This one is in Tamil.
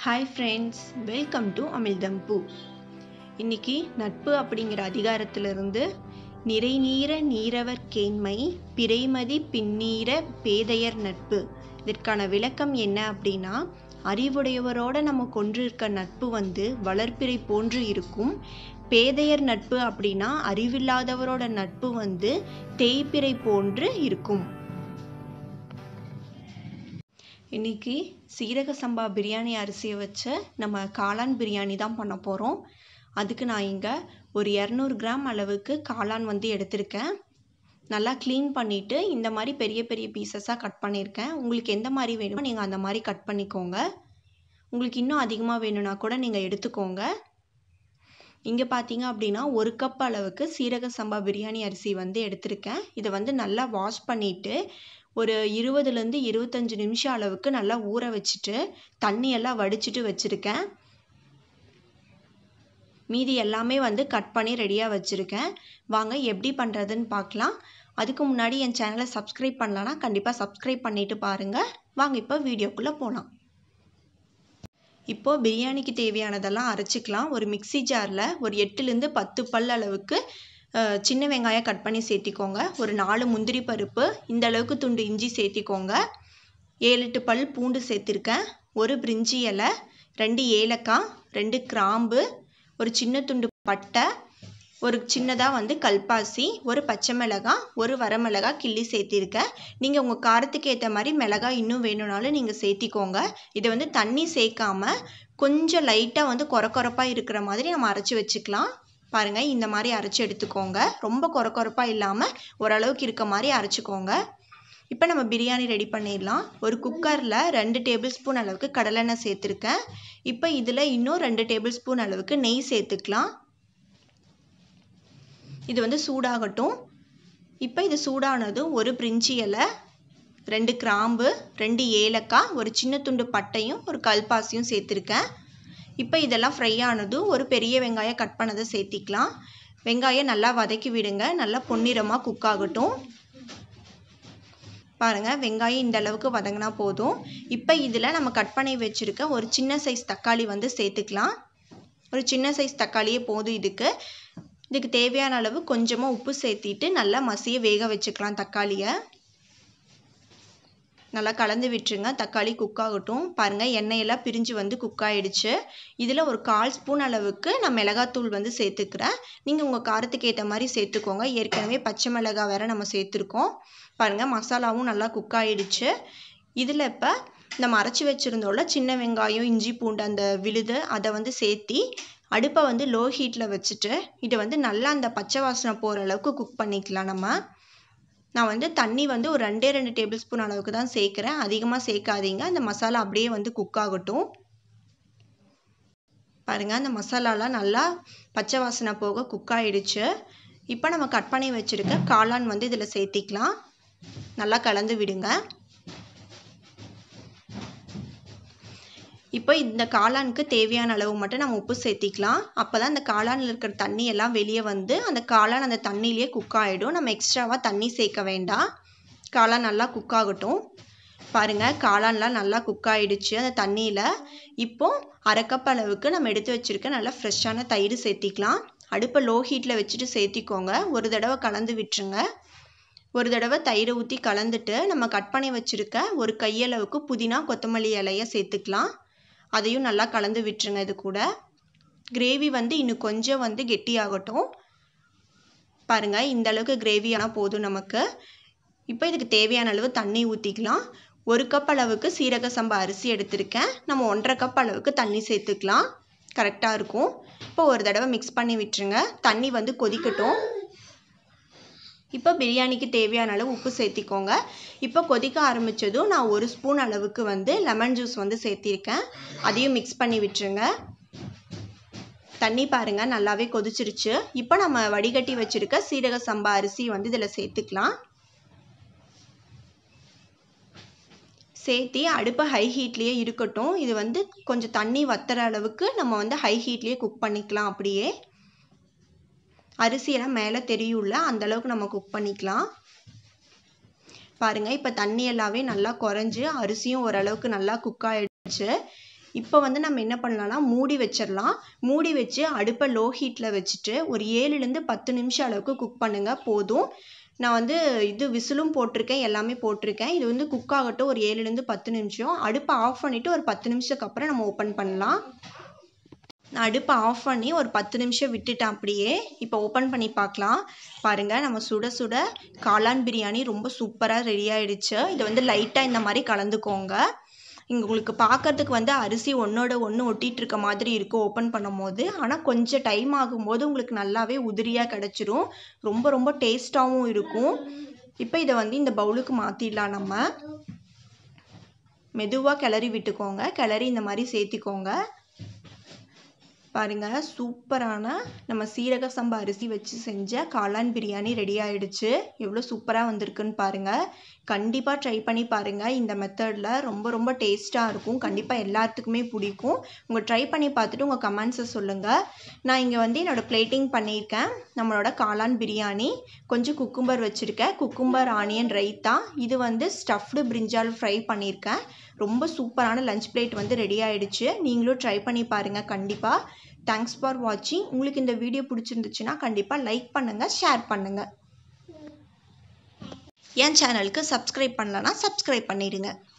hi friends welcome to Amizhtham பூ இன்னைக்கு நட்பு அப்படிங்கிற அதிகாரத்திலிருந்து நிறைநீர நீரவர் கேண்மை பிறைமதி பின்னீர பேதையர் நட்பு இதற்கான விளக்கம் என்ன அப்படின்னா அறிவுடையவரோட நம்ம கொண்டிருக்க நட்பு வந்து வளர்ப்பிறை போன்று இருக்கும் பேதையர் நட்பு அப்படின்னா அறிவில்லாதவரோட நட்பு வந்து தேய்பிறை போன்று இருக்கும் இன்னைக்கு சீரக சம்பா பிரியாணி அரிசியை வச்சு நம்ம காளான் பிரியாணி தான் பண்ண போகிறோம் அதுக்கு நான் இங்கே ஒரு இரநூறு கிராம் அளவுக்கு காளான் வந்து எடுத்திருக்கேன் நல்லா க்ளீன் பண்ணிவிட்டு இந்த மாதிரி பெரிய பெரிய பீசஸாக கட் பண்ணியிருக்கேன் உங்களுக்கு எந்த மாதிரி வேணுமோ நீங்கள் அந்த மாதிரி கட் பண்ணிக்கோங்க உங்களுக்கு இன்னும் அதிகமாக வேணும்னா கூட நீங்கள் எடுத்துக்கோங்க இங்கே பார்த்தீங்க அப்படின்னா ஒரு கப் அளவுக்கு சீரக சம்பா பிரியாணி அரிசி வந்து எடுத்திருக்கேன் இதை வந்து நல்லா வாஷ் பண்ணிவிட்டு ஒரு இருபதுலேருந்து இருபத்தஞ்சி நிமிஷம் அளவுக்கு நல்லா ஊற வச்சுட்டு தண்ணியெல்லாம் வடிச்சிட்டு வச்சுருக்கேன் மீதி எல்லாமே வந்து கட் பண்ணி ரெடியாக வச்சுருக்கேன் வாங்க எப்படி பண்ணுறதுன்னு பார்க்கலாம் அதுக்கு முன்னாடி என் சேனலை சப்ஸ்கிரைப் பண்ணலன்னா கண்டிப்பாக சப்ஸ்கிரைப் பண்ணிவிட்டு பாருங்கள் வாங்க இப்போ வீடியோக்குள்ளே போகலாம் இப்போது பிரியாணிக்கு தேவையானதெல்லாம் அரைச்சிக்கலாம் ஒரு மிக்சி ஜாரில் ஒரு எட்டுலேருந்து பத்து பல் அளவுக்கு சின்ன வெங்காயம் கட் பண்ணி சேர்த்திக்கோங்க ஒரு நாலு முந்திரி பருப்பு இந்த அளவுக்கு துண்டு இஞ்சி சேர்த்திக்கோங்க ஏழு எட்டு பல் பூண்டு சேர்த்துருக்கேன் ஒரு பிரிஞ்சி இலை ரெண்டு ஏலக்காய் ரெண்டு கிராம்பு ஒரு சின்ன துண்டு பட்டை ஒரு சின்னதாக வந்து கல்பாசி ஒரு பச்சை மிளகாய் ஒரு வரமிளகாய் கிள்ளி சேர்த்திருக்கேன் நீங்கள் உங்கள் காரத்துக்கு ஏற்ற மாதிரி மிளகாய் இன்னும் வேணும்னாலும் நீங்கள் சேர்த்திக்கோங்க இதை வந்து தண்ணி சேர்க்காம கொஞ்சம் லைட்டாக வந்து கொர கொரப்பாக இருக்கிற மாதிரி நம்ம அரைச்சி வச்சுக்கலாம் பாருங்கள் இந்த மாதிரி அரைச்சி எடுத்துக்கோங்க ரொம்ப கொர கொரப்பாக இல்லாமல் ஓரளவுக்கு இருக்க மாதிரி அரைச்சிக்கோங்க இப்போ நம்ம பிரியாணி ரெடி பண்ணிடலாம் ஒரு குக்கரில் ரெண்டு டேபிள் ஸ்பூன் அளவுக்கு கடலெண்ணெய் சேர்த்துருக்கேன் இப்போ இதில் இன்னும் ரெண்டு டேபிள் ஸ்பூன் அளவுக்கு நெய் சேர்த்துக்கலாம் இது வந்து சூடாகட்டும் இப்போ இது சூடானதும் ஒரு பிரிஞ்சி இலை ரெண்டு கிராம்பு ரெண்டு ஏலக்காய் ஒரு சின்ன துண்டு பட்டையும் ஒரு கல்பாசியும் சேர்த்துருக்கேன் இப்போ இதெல்லாம் ஃப்ரை ஆனதும் ஒரு பெரிய வெங்காயம் கட் பண்ணதை சேர்த்திக்கலாம் வெங்காயம் நல்லா வதக்கி விடுங்க நல்லா பொன்னிறமாக குக் ஆகட்டும் பாருங்கள் வெங்காயம் இந்த அளவுக்கு வதங்கினா போதும் இப்போ இதில் நம்ம கட் பண்ணி வச்சுருக்க ஒரு சின்ன சைஸ் தக்காளி வந்து சேர்த்துக்கலாம் ஒரு சின்ன சைஸ் தக்காளியே போதும் இதுக்கு இதுக்கு தேவையான அளவு கொஞ்சமாக உப்பு சேர்த்திட்டு நல்லா மசிய வேக வச்சுக்கலாம் தக்காளியை நல்லா கலந்து விட்டுருங்க தக்காளி குக் ஆகட்டும் பாருங்கள் எண்ணெயெல்லாம் பிரிஞ்சு வந்து குக் ஆகிடுச்சு இதில் ஒரு கால் ஸ்பூன் அளவுக்கு நான் மிளகாத்தூள் வந்து சேர்த்துக்கிறேன் நீங்கள் உங்கள் காரத்துக்கு ஏற்ற மாதிரி சேர்த்துக்கோங்க ஏற்கனவே பச்சை மிளகாய் வேறு நம்ம சேர்த்துருக்கோம் பாருங்கள் மசாலாவும் நல்லா குக் ஆகிடுச்சு இதில் இப்போ நம்ம அரைச்சி வச்சுருந்தோம்ல சின்ன வெங்காயம் இஞ்சி பூண்டு அந்த விழுது அதை வந்து சேர்த்தி அடுப்பை வந்து லோ ஹீட்டில் வச்சுட்டு இதை வந்து நல்லா அந்த பச்சை வாசனை போகிற அளவுக்கு குக் பண்ணிக்கலாம் நம்ம நான் வந்து தண்ணி வந்து ஒரு ரெண்டே ரெண்டு டேபிள் ஸ்பூன் அளவுக்கு தான் சேர்க்குறேன் அதிகமாக சேர்க்காதீங்க அந்த மசாலா அப்படியே வந்து குக் ஆகட்டும் பாருங்கள் அந்த மசாலாலாம் நல்லா பச்சை வாசனை போக குக் ஆகிடுச்சு இப்போ நம்ம கட் பண்ணி வச்சுருக்க காளான் வந்து இதில் சேர்த்திக்கலாம் நல்லா கலந்து விடுங்க இப்போ இந்த காளானுக்கு தேவையான அளவு மட்டும் நம்ம உப்பு சேர்த்திக்கலாம் அப்போ தான் அந்த காளானில் இருக்கிற தண்ணி எல்லாம் வெளியே வந்து அந்த காளான் அந்த தண்ணியிலே குக் ஆகிடும் நம்ம எக்ஸ்ட்ராவாக தண்ணி சேர்க்க வேண்டாம் காளான் நல்லா குக் ஆகட்டும் பாருங்கள் காளான்லாம் நல்லா குக் ஆகிடுச்சு அந்த தண்ணியில் இப்போது அரை கப் அளவுக்கு நம்ம எடுத்து வச்சுருக்க நல்லா ஃப்ரெஷ்ஷான தயிர் சேர்த்திக்கலாம் அடுப்பை லோ ஹீட்டில் வச்சுட்டு சேர்த்திக்கோங்க ஒரு தடவை கலந்து விட்டுருங்க ஒரு தடவை தயிரை ஊற்றி கலந்துட்டு நம்ம கட் பண்ணி வச்சுருக்க ஒரு கையளவுக்கு புதினா கொத்தமல்லி இலையை சேர்த்துக்கலாம் அதையும் நல்லா கலந்து விட்டுருங்க இது கூட கிரேவி வந்து இன்னும் கொஞ்சம் வந்து கெட்டியாகட்டும் பாருங்கள் இந்த அளவுக்கு கிரேவி ஆனால் போதும் நமக்கு இப்போ இதுக்கு தேவையான அளவு தண்ணி ஊற்றிக்கலாம் ஒரு கப் அளவுக்கு சீரக சம்பா அரிசி எடுத்திருக்கேன் நம்ம ஒன்றரை கப் அளவுக்கு தண்ணி சேர்த்துக்கலாம் கரெக்டாக இருக்கும் இப்போ ஒரு தடவை மிக்ஸ் பண்ணி விட்டுருங்க தண்ணி வந்து கொதிக்கட்டும் இப்போ பிரியாணிக்கு தேவையான அளவு உப்பு சேர்த்திக்கோங்க இப்போ கொதிக்க ஆரம்பித்ததும் நான் ஒரு ஸ்பூன் அளவுக்கு வந்து லெமன் ஜூஸ் வந்து சேர்த்திருக்கேன் அதையும் மிக்ஸ் பண்ணி விட்டுருங்க தண்ணி பாருங்கள் நல்லாவே கொதிச்சிருச்சு இப்போ நம்ம வடிகட்டி வச்சுருக்க சீரக சம்பா அரிசி வந்து இதில் சேர்த்துக்கலாம் சேர்த்தி அடுப்பை ஹை ஹீட்லேயே இருக்கட்டும் இது வந்து கொஞ்சம் தண்ணி வத்துற அளவுக்கு நம்ம வந்து ஹை ஹீட்லேயே குக் பண்ணிக்கலாம் அப்படியே அரிசியெல்லாம் மேலே தெரியும்ல அந்தளவுக்கு நம்ம குக் பண்ணிக்கலாம் பாருங்கள் இப்போ தண்ணி எல்லாமே நல்லா குறைஞ்சி அரிசியும் ஓரளவுக்கு நல்லா குக் ஆகிடுச்சு இப்போ வந்து நம்ம என்ன பண்ணலாம்னா மூடி வச்சிடலாம் மூடி வச்சு அடுப்பை லோ ஹீட்டில் வச்சுட்டு ஒரு ஏழுலேருந்து பத்து நிமிஷம் அளவுக்கு குக் பண்ணுங்கள் போதும் நான் வந்து இது விசிலும் போட்டிருக்கேன் எல்லாமே போட்டிருக்கேன் இது வந்து குக் ஆகட்டும் ஒரு ஏழுலேருந்து பத்து நிமிஷம் அடுப்பை ஆஃப் பண்ணிவிட்டு ஒரு பத்து நிமிஷத்துக்கு அப்புறம் நம்ம ஓப்பன் பண்ணலாம் நான் அடுப்பை ஆஃப் பண்ணி ஒரு பத்து நிமிஷம் விட்டுட்டேன் அப்படியே இப்போ ஓப்பன் பண்ணி பார்க்கலாம் பாருங்கள் நம்ம சுட சுட காளான் பிரியாணி ரொம்ப சூப்பராக ரெடி ஆயிடுச்சு இதை வந்து லைட்டாக இந்த மாதிரி கலந்துக்கோங்க இங்கே உங்களுக்கு பார்க்கறதுக்கு வந்து அரிசி ஒன்றோட ஒன்று ஒட்டிகிட்டு இருக்க மாதிரி இருக்கும் ஓப்பன் பண்ணும் போது ஆனால் கொஞ்சம் டைம் ஆகும்போது உங்களுக்கு நல்லாவே உதிரியாக கிடச்சிரும் ரொம்ப ரொம்ப டேஸ்ட்டாகவும் இருக்கும் இப்போ இதை வந்து இந்த பவுலுக்கு மாற்றிடலாம் நம்ம மெதுவாக கிளறி விட்டுக்கோங்க கிளறி இந்த மாதிரி சேர்த்திக்கோங்க பாருங்க சூப்பரான நம்ம சீரக சம்பா அரிசி வச்சு செஞ்ச காளான் பிரியாணி ரெடி ஆயிடுச்சு எவ்வளோ சூப்பராக வந்திருக்குன்னு பாருங்க கண்டிப்பாக ட்ரை பண்ணி பாருங்க இந்த மெத்தடில் ரொம்ப ரொம்ப டேஸ்ட்டாக இருக்கும் கண்டிப்பாக எல்லாத்துக்குமே பிடிக்கும் உங்கள் ட்ரை பண்ணி பார்த்துட்டு உங்கள் கமெண்ட்ஸை சொல்லுங்கள் நான் இங்கே வந்து என்னோடய பிளேட்டிங் பண்ணியிருக்கேன் நம்மளோட காளான் பிரியாணி கொஞ்சம் குக்கும்பர் வச்சுருக்கேன் குக்கும்பர் ஆனியன் ரைத்தா இது வந்து ஸ்டஃப்டு பிரிஞ்சால் ஃப்ரை பண்ணியிருக்கேன் ரொம்ப சூப்பரான லஞ்ச் பிளேட் வந்து ரெடி ஆயிடுச்சு நீங்களும் ட்ரை பண்ணி பாருங்கள் கண்டிப்பாக தேங்க்ஸ் ஃபார் வாட்சிங் உங்களுக்கு இந்த வீடியோ பிடிச்சிருந்துச்சுன்னா கண்டிப்பாக லைக் பண்ணுங்கள் ஷேர் பண்ணுங்கள் என் சேனலுக்கு சப்ஸ்கிரைப் பண்ணலன்னா சப்ஸ்கிரைப் பண்ணிடுங்க